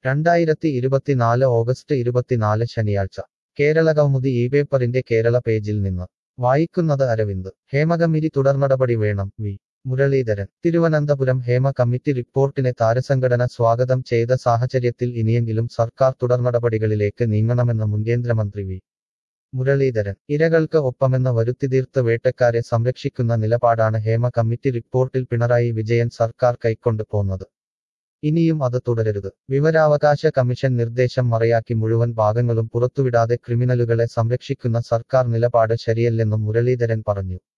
രണ്ടായിരത്തി ഇരുപത്തിനാല് ഓഗസ്റ്റ് ഇരുപത്തിനാല് ശനിയാഴ്ച കേരള കൗമുദി ഈ പേപ്പറിന്റെ കേരള പേജിൽ നിന്ന് വായിക്കുന്നത് അരവിന്ദ് ഹേമകമ്മിറ്റി തുടർനടപടി വേണം വി മുരളീധരൻ തിരുവനന്തപുരം ഹേമ കമ്മിറ്റി റിപ്പോർട്ടിനെ താരസംഘടന സ്വാഗതം ചെയ്ത സാഹചര്യത്തിൽ ഇനിയെങ്കിലും സർക്കാർ തുടർനടപടികളിലേക്ക് നീങ്ങണമെന്ന് മുൻ കേന്ദ്രമന്ത്രി വി മുരളീധരൻ ഇരകൾക്ക് ഒപ്പമെന്ന് വരുത്തിതീർത്ത് വേട്ടക്കാരെ സംരക്ഷിക്കുന്ന നിലപാടാണ് ഹേമ കമ്മിറ്റി റിപ്പോർട്ടിൽ പിണറായി വിജയൻ സർക്കാർ കൈക്കൊണ്ടു പോന്നത് ഇനിയും അത് തുടരരുത് വിവരാവകാശ കമ്മീഷൻ നിർദ്ദേശം മറയാക്കി മുഴുവൻ ഭാഗങ്ങളും പുറത്തുവിടാതെ ക്രിമിനലുകളെ സംരക്ഷിക്കുന്ന സർക്കാർ നിലപാട് ശരിയല്ലെന്നും മുരളീധരൻ പറഞ്ഞു